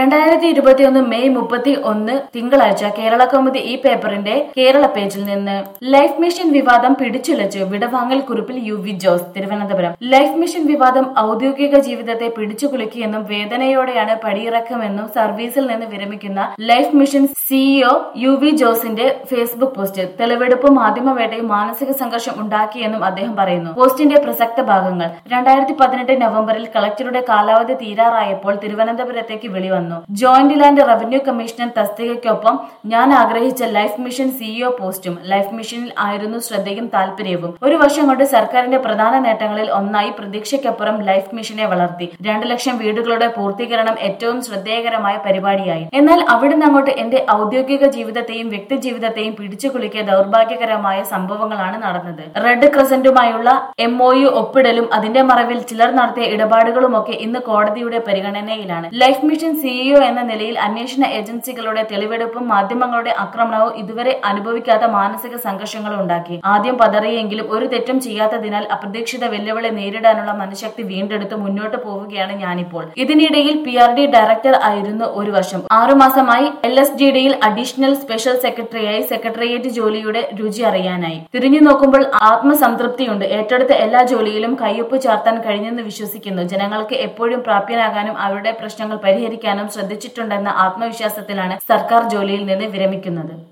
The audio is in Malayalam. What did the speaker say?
രണ്ടായിരത്തി ഇരുപത്തിയൊന്ന് മെയ് മുപ്പത്തി ഒന്ന് തിങ്കളാഴ്ച കേരള കൗമുദി ഈ പേപ്പറിന്റെ കേരള പേജിൽ നിന്ന് ലൈഫ് മിഷൻ വിവാദം പിടിച്ചുലച്ച് വിടവാങ്ങൽ കുറിപ്പിൽ U V Jose Thiruvananthapuram life mission വിവാദം ഔദ്യോഗിക ജീവിതത്തെ പിടിച്ചുകുലുക്കിയെന്നും വേദനയോടെയാണ് പടിയിറക്കമെന്നും സർവീസിൽ നിന്ന് വിരമിക്കുന്ന life mission CEO U V ജോസിന്റെ ഫേസ്ബുക്ക് പോസ്റ്റ് തെളിവെടുപ്പും മാധ്യമവേട്ടയും മാനസിക സംഘർഷം ഉണ്ടാക്കിയെന്നും അദ്ദേഹം പറയുന്നു പോസ്റ്റിന്റെ പ്രസക്ത ഭാഗങ്ങൾ രണ്ടായിരത്തി പതിനെട്ട് നവംബറിൽ കളക്ടറുടെ കാലാവധി തീരാറായപ്പോൾ തിരുവനന്തപുരത്തേക്ക് വിളിവന്നു ജോയിന്റ് ലാൻഡ് റവന്യൂ കമ്മീഷണർ തസ്തികയ്ക്കൊപ്പം ഞാൻ ആഗ്രഹിച്ച ലൈഫ് മിഷൻ സിഇഒ പോസ്റ്റും ലൈഫ് മിഷനിൽ ആയിരുന്നു ശ്രദ്ധയും താല്പര്യവും ഒരു വർഷം കൊണ്ട് സർക്കാരിന്റെ പ്രധാന നേട്ടങ്ങളിൽ ഒന്നായി പ്രതീക്ഷയ്ക്കപ്പുറം ലൈഫ് മിഷനെ വളർത്തി രണ്ടു ലക്ഷം വീടുകളുടെ പൂർത്തീകരണം ഏറ്റവും ശ്രദ്ധേയകരമായ പരിപാടിയായി എന്നാൽ അവിടുന്ന് അങ്ങോട്ട് എന്റെ ഔദ്യോഗിക ജീവിതത്തെയും വ്യക്തി ജീവിതത്തെയും പിടിച്ചുകുലുക്കിയ ദൗർഭാഗ്യകരമായ സംഭവങ്ങളാണ് നടന്നത് റെഡ് ക്രസന്റുമായുള്ള എം ഒ യു ഒപ്പിടലും അതിന്റെ മറവിൽ ചിലർ നടത്തിയ ഇടപാടുകളുമൊക്കെ ഇന്ന് കോടതിയുടെ പരിഗണനയിലാണ് ലൈഫ് മിഷൻ സിഇഒ എന്ന നിലയിൽ അന്വേഷണ ഏജൻസികളുടെ തെളിവെടുപ്പും മാധ്യമങ്ങളുടെ ആക്രമണവും ഇതുവരെ അനുഭവിക്കാത്ത മാനസിക സംഘർഷങ്ങളും ഉണ്ടാക്കി ആദ്യം പതറിയെങ്കിലും ഒരു തെറ്റും ചെയ്യാത്തതിനാൽ അപ്രതീക്ഷിത വെല്ലുവിളി നേരിടാനുള്ള മനഃശക്തി വീണ്ടെടുത്ത് മുന്നോട്ട് പോവുകയാണ് ഞാനിപ്പോൾ ഇതിനിടയിൽ പി ആർ ഡി ഡയറക്ടർ ആയിരുന്നു ഒരു വർഷം ആറുമാസമായി എൽ എസ് ജി ഡിയിൽ അഡീഷണൽ സ്പെഷ്യൽ സെക്രട്ടറിയായി സെക്രട്ടേറിയറ്റ് ജോലിയുടെ രുചി അറിയാനായി തിരിഞ്ഞു നോക്കുമ്പോൾ ആത്മസംതൃപ്തിയുണ്ട് ഏറ്റെടുത്ത എല്ലാ ജോലിയിലും കയ്യൊപ്പ് ചാർത്താൻ കഴിഞ്ഞെന്ന് വിശ്വസിക്കുന്നു ജനങ്ങൾക്ക് എപ്പോഴും പ്രാപ്യനാകാനും അവരുടെ പ്രശ്നങ്ങൾ പരിഹരിക്കാനും ശ്രദ്ധിച്ചിട്ടുണ്ടെന്ന ആത്മവിശ്വാസത്തിലാണ് സർക്കാർ ജോലിയിൽ നിന്ന് വിരമിക്കുന്നത്